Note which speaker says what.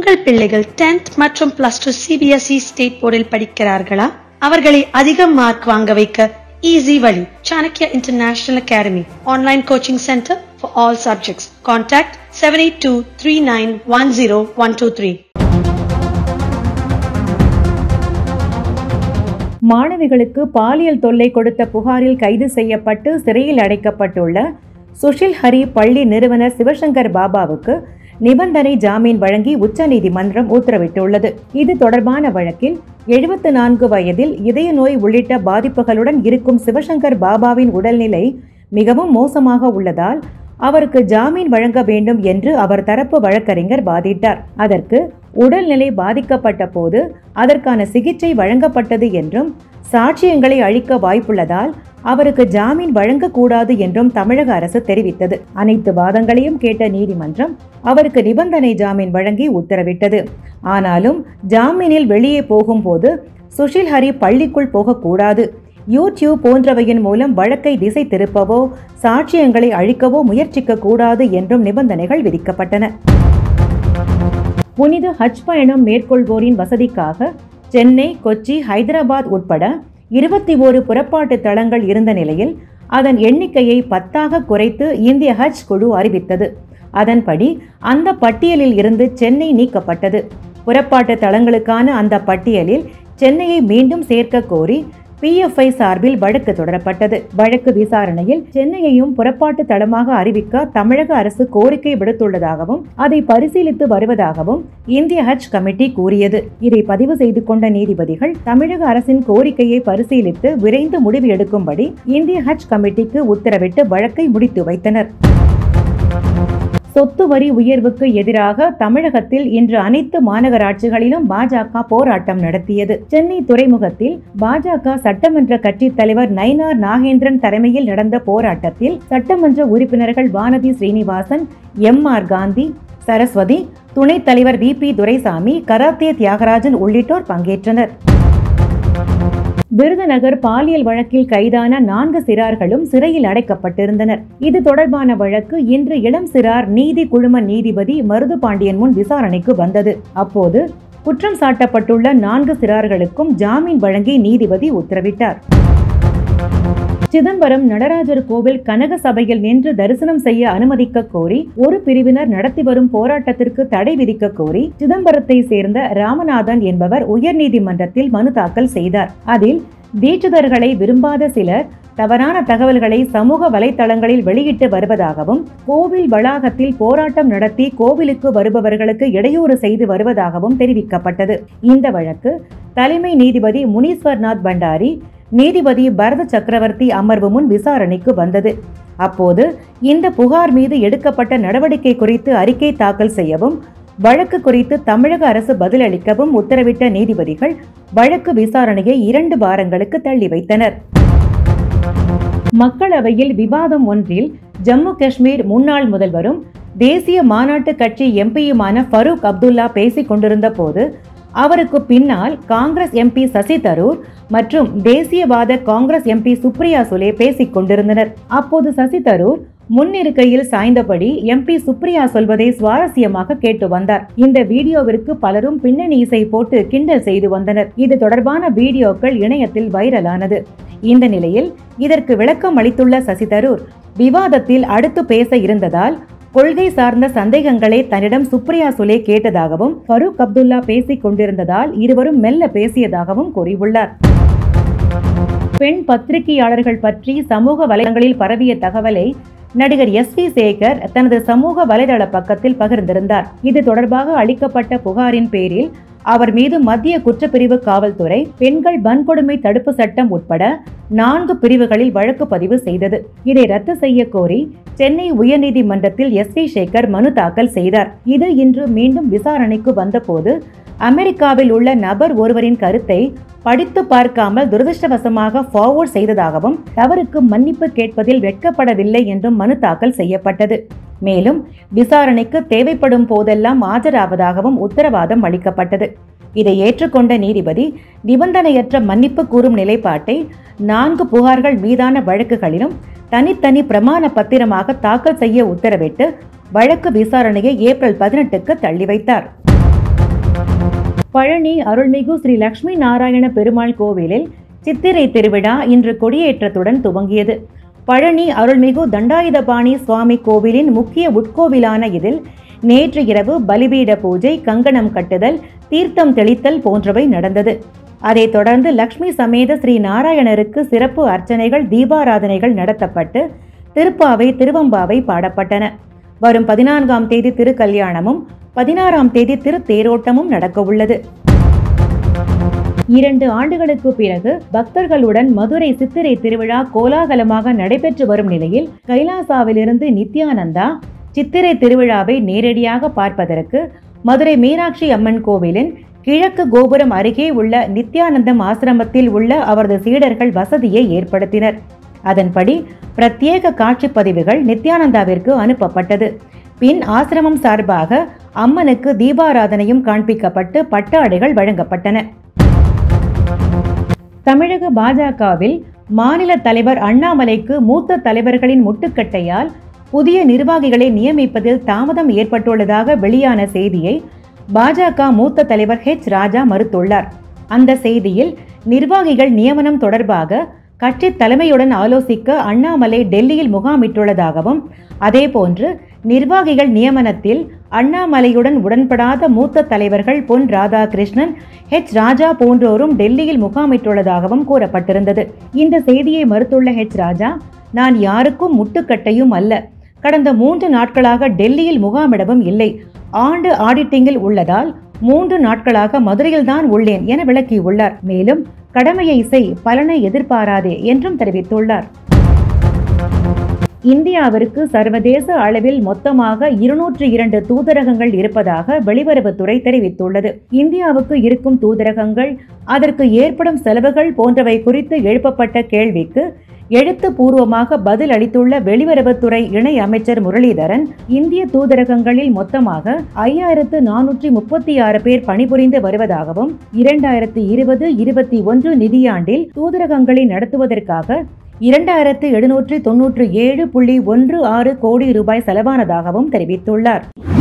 Speaker 1: உங்கள் பிள்ளைகள் 10th மற்றும் பிளஸ் டூ சிபிஎஸ்இ ஸ்டேட் போர்டில் படிக்கிறார்களா அவர்களை அதிக மார்க் வாங்க வைக்க ஈஸி வழி Chanakya international academy online coaching centre for all subjects contact seven eight two three nine one zero one two three
Speaker 2: மாணவிகளுக்கு பாலியல் தொல்லை கொடுத்த புகாரில் கைது செய்யப்பட்டு சிறையில் அடைக்கப்பட்டுள்ள சுஷில் ஹரி பள்ளி நிறுவனர் சிவசங்கர் பாபாவுக்கு நிபந்தனை ஜாமீன் வழங்கி உச்சநீதிமன்றம் உத்தரவிட்டுள்ளது இது தொடர்பான வழக்கில் எழுபத்து நான்கு வயதில் இதய நோய் உள்ளிட்ட பாதிப்புகளுடன் இருக்கும் சிவசங்கர் பாபாவின் உடல்நிலை மிகவும் மோசமாக உள்ளதால் அவருக்கு ஜாமீன் வழங்க வேண்டும் என்று அவர் தரப்பு வழக்கறிஞர் வாதிட்டார் அதற்கு உடல்நிலை பாதிக்கப்பட்ட போது அதற்கான சிகிச்சை வழங்கப்பட்டது என்றும் சாட்சியங்களை அழிக்க வாய்ப்புள்ளதால் அவருக்கு ஜாமீன் வழங்கக்கூடாது என்றும் தமிழக அரசு தெரிவித்தது அனைத்து வாதங்களையும் கேட்ட நீதிமன்றம் அவருக்கு நிபந்தனை ஜாமீன் வழங்கி உத்தரவிட்டது ஆனாலும் ஜாமீனில் வெளியே போகும்போது சுஷில் ஹரி பள்ளிக்குள் போகக்கூடாது யூடியூப் போன்றவையின் மூலம் வழக்கை திசை திருப்பவோ சாட்சியங்களை அழிக்கவோ முயற்சிக்க கூடாது என்றும் நிபந்தனைகள் விதிக்கப்பட்டன புனித ஹஜ் பயணம் மேற்கொள்வோரின் வசதிக்காக சென்னை கொச்சி ஹைதராபாத் உட்பட இருபத்தி ஓரு புறப்பாட்டு தளங்கள் இருந்த நிலையில் அதன் எண்ணிக்கையை பத்தாக குறைத்து இந்திய ஹஜ் குழு அறிவித்தது அதன்படி அந்த பட்டியலில் இருந்து சென்னை நீக்கப்பட்டது புறப்பாட்டு தளங்களுக்கான அந்த பட்டியலில் சென்னையை மீண்டும் சேர்க்க கோரி பிஎஃப்ஐ சார்பில் வழக்கு தொடரப்பட்டது வழக்கு விசாரணையில் சென்னையையும் புறப்பாட்டு தளமாக அறிவிக்க தமிழக அரசு கோரிக்கை விடுத்துள்ளதாகவும் அதை பரிசீலித்து வருவதாகவும் இந்திய ஹஜ் கமிட்டி கூறியது இதை பதிவு செய்து கொண்ட நீதிபதிகள் தமிழக அரசின் கோரிக்கையை பரிசீலித்து விரைந்து முடிவு எடுக்கும்படி இந்திய ஹஜ் கமிட்டிக்கு உத்தரவிட்டு வழக்கை முடித்து வைத்தனர் சொத்து வரி உயர்வுக்கு எதிராக தமிழகத்தில் இன்று அனைத்து மாநகராட்சிகளிலும் பாஜக போராட்டம் நடத்தியது சென்னை துறைமுகத்தில் பாஜக சட்டமன்ற கட்சித் தலைவர் நயினார் நாகேந்திரன் தலைமையில் நடந்த போராட்டத்தில் சட்டமன்ற உறுப்பினர்கள் வானதி ஸ்ரீனிவாசன் எம் ஆர் காந்தி சரஸ்வதி துணைத் தலைவர் V P Duraisamy karate Thiagarajan உள்ளிட்டோர் பங்கேற்றனர் விருதுநகர் பாலியல் வழக்கில் கைதான நான்கு சிறார்களும் சிறையில் அடைக்கப்பட்டிருந்தனர் இது தொடர்பான வழக்கு இன்று இளம் சிறார் நீதி குழும நீதிபதி மருது பாண்டியன் முன் விசாரணைக்கு வந்தது அப்போது குற்றம் சாட்டப்பட்டுள்ள நான்கு சிறார்களுக்கும் ஜாமீன் வழங்கி நீதிபதி உத்தரவிட்டார் சிதம்பரம் நடராஜர் கோவில் கனக சபையில் நின்று தரிசனம் செய்ய அனுமதிக்க கோரி ஒரு பிரிவினர் நடத்தி வரும் போராட்டத்திற்கு தடை விதிக்க கோரி சிதம்பரத்தை சேர்ந்த ராமநாதன் என்பவர் உயர்நீதிமன்றத்தில் மனு தாக்கல் செய்தார் அதில் தீட்சிதர்களை விரும்பாத சிலர் தவறான தகவல்களை சமூக வலைதளங்களில் வெளியிட்டு வருவதாகவும் கோவில் வளாகத்தில் போராட்டம் நடத்தி கோவிலுக்கு வருபவர்களுக்கு இடையூறு செய்து வருவதாகவும் தெரிவிக்கப்பட்டது இந்த வழக்கு தலைமை நீதிபதி முனீஸ்வர்நாத் பண்டாரி நீதிபதி பரத சக்கரவர்த்தி அமர்வு முன் விசாரணைக்கு வந்தது அப்போது இந்த புகார் மீது எடுக்கப்பட்ட நடவடிக்கை குறித்து அறிக்கை தாக்கல் செய்யவும் வழக்கு குறித்து தமிழக அரசு பதிலளிக்கவும் உத்தரவிட்ட நீதிபதிகள் வழக்கு விசாரணையை இரண்டு வாரங்களுக்கு தள்ளி வைத்தனர் மக்களவையில் விவாதம் ஒன்றில் ஜம்மு காஷ்மீர் முன்னாள் முதல்வரும் தேசிய மாநாட்டு கட்சி எம்பியுமான ஃபரூக் அப்துல்லா பேசிக் கொண்டிருந்த போது அவருக்கு பின்னால் காங்கிரஸ் எம்பி சசி தரூர் மற்றும் தேசியவாத காங்கிரஸ் எம்பி சுப்ரியா சுலே பேசிக் கொண்டிருந்தனர் அப்போது சசி தரூர் முன்னிருக்கையில் சாய்ந்தபடி எம்பி சுப்ரியா சொல்வதை சுவாரஸ்யமாக கேட்டு வந்தார் இந்த வீடியோவிற்கு பலரும் பின்னணி இசை போட்டு கிண்டல் செய்து வந்தனர் இது தொடர்பான வீடியோக்கள் இணையத்தில் வைரலானது இந்த நிலையில் இதற்கு விளக்கம் அளித்துள்ள சசி தரூர் விவாதத்தில் அடுத்து பேச இருந்ததால் கொள்கை சார்ந்த சந்தேகங்களை தன்னிடம் சுப்ரியா சுலே கேட்டதாகவும் ஃபரூக் அப்துல்லா பேசிக் கொண்டிருந்ததால் இருவரும் மெல்ல பேசியதாகவும் கூறியுள்ளார் பெண் பத்திரிகையாளர்கள் பற்றி சமூக வலைதளங்களில் பரவிய தகவலை நடிகர் எஸ் வி சேகர் தனது சமூக வலைதள பக்கத்தில் பகிர்ந்திருந்தார் இது தொடர்பாக அளிக்கப்பட்ட புகாரின் பேரில் அவர் மீது மத்திய குற்றப்பிரிவு காவல்துறை பெண்கள் வன்கொடுமை தடுப்பு சட்டம் உட்பட நான்கு பிரிவுகளில் வழக்கு பதிவு செய்தது இதை ரத்து செய்ய கோரி சென்னை உயர்நீதிமன்றத்தில் எஸ் வி சேகர் மனு தாக்கல் செய்தார் இது இன்று மீண்டும் விசாரணைக்கு வந்தபோது அமெரிக்காவில் உள்ள நபர் ஒருவரின் கருத்தை படித்து பார்க்காமல் துரதிருஷ்டவசமாக ஃபார்வர்ட் செய்ததாகவும் தவறுக்கு மன்னிப்பு கேட்பதில் வெட்கப்படவில்லை என்றும் மனு தாக்கல் செய்யப்பட்டது மேலும் விசாரணைக்கு தேவைப்படும் போதெல்லாம் ஆஜராவதாகவும் உத்தரவாதம் அளிக்கப்பட்டது இதை ஏற்றுக்கொண்ட நீதிபதி நிபந்தனையற்ற மன்னிப்பு கூறும் நிலைப்பாட்டை நான்கு புகார்கள் மீதான வழக்குகளிலும் தனித்தனி பிரமாண பத்திரமாக தாக்கல் செய்ய உத்தரவிட்டு வழக்கு விசாரணையை ஏப்ரல் பதினெட்டுக்கு தள்ளி வைத்தார் பழனி அருள்மிகு ஸ்ரீ லக்ஷ்மி நாராயண பெருமாள் கோவிலில் சித்திரை திருவிழா இன்று கொடியேற்றத்துடன் துவங்கியது பழனி அருள்மிகு தண்டாயுதபாணி சுவாமி கோவிலின் முக்கிய உட்கோவிலான இதில் நேற்று இரவு பலிபீட பூஜை கங்கணம் கட்டுதல் தீர்த்தம் தெளித்தல் போன்றவை நடந்தது அதைத் தொடர்ந்து லக்ஷ்மி சமேத ஸ்ரீ நாராயணருக்கு சிறப்பு அர்ச்சனைகள் தீபாராதனைகள் நடத்தப்பட்டு திருப்பாவை திருவம்பாவை பாடப்பட்டன வரும் பதினான்காம் தேதி திருக்கல்யாணமும் பதினாறாம் தேதி திருத்தேரோட்டமும் நடக்கவுள்ளது இரண்டு ஆண்டுகளுக்கு பிறகு பக்தர்களுடன் மதுரை சித்திரை திருவிழா கோலாகலமாக நடைபெற்று வரும் நிலையில் கைலாசாவிலிருந்து நித்யானந்தா சித்திரை திருவிழாவை நேரடியாக பார்ப்பதற்கு மதுரை மீனாட்சி அம்மன் கோவிலின் கிழக்கு கோபுரம் அருகே உள்ள நித்யானந்தம் ஆசிரமத்தில் உள்ள அவரது சீடர்கள் வசதியை ஏற்படுத்தினர் அதன்படி பிரத்யேக காட்சிப் பதிவுகள் நித்யானந்தாவிற்கு அனுப்பப்பட்டது பின் ஆசிரமம் சார்பாக அம்மனுக்கு தீபாராதனையும் காண்பிக்கப்பட்டு பட்டாடைகள் வழங்கப்பட்டன தமிழக பாஜகவில் மாநில தலைவர் அண்ணாமலைக்கு மூத்த தலைவர்களின் முட்டுக்கட்டையால் புதிய நிர்வாகிகளை நியமிப்பதில் தாமதம் ஏற்பட்டுள்ளதாக வெளியான செய்தியை பாஜக மூத்த தலைவர் ஹெச் ராஜா மறுத்துள்ளார் அந்த செய்தியில் நிர்வாகிகள் நியமனம் தொடர்பாக கட்சி தலைமையுடன் ஆலோசிக்க அண்ணாமலை டெல்லியில் முகாமிட்டுள்ளதாகவும் அதேபோன்று நிர்வாகிகள் நியமனத்தில் அண்ணாமலையுடன் உடன்படாத மூத்த தலைவர்கள் பொன் ராதாகிருஷ்ணன் ஹெச் ராஜா போன்றோரும் டெல்லியில் முகாமிட்டுள்ளதாகவும் கூறப்பட்டிருந்தது இந்த செய்தியை மறுத்துள்ள ஹெச் ராஜா நான் யாருக்கும் முட்டுக்கட்டையும் அல்ல கடந்த மூன்று நாட்களாக டெல்லியில் முகாமிடவும் இல்லை ஆண்டு ஆடிட்டிங்கில் உள்ளதால் மூன்று நாட்களாக மதுரையில்தான் உள்ளேன் என விளக்கியுள்ளார் மேலும் கடமையை செய் பலனை எதிர்பாராதே என்றும் தெரிவித்துள்ளார் இந்தியாவிற்கு சர்வதேச அளவில் மொத்தமாக இருநூற்று இரண்டு தூதரகங்கள் இருப்பதாக வெளியுறவுத்துறை தெரிவித்துள்ளது இந்தியாவுக்கு இருக்கும் தூதரகங்கள் அதற்கு ஏற்படும் செலவுகள் போன்றவை குறித்து எழுப்பப்பட்ட கேள்விக்கு எழுத்துப்பூர்வமாக பதில் அளித்துள்ள வெளியுறவுத்துறை இணை அமைச்சர் முரளிதரன் இந்திய தூதரகங்களில் மொத்தமாக ஐயாயிரத்து நானூற்றி முப்பத்தி ஆறு பேர் பணிபுரிந்து வருவதாகவும் இரண்டாயிரத்து இருபது இருபத்தி ஒன்று நிதியாண்டில் தூதரகங்களை நடத்துவதற்காக இரண்டாயிரத்து எழுநூற்று தொன்னூற்று ஏழு புள்ளி ஒன்று ஆறு கோடி ரூபாய் செலவானதாகவும் தெரிவித்துள்ளார்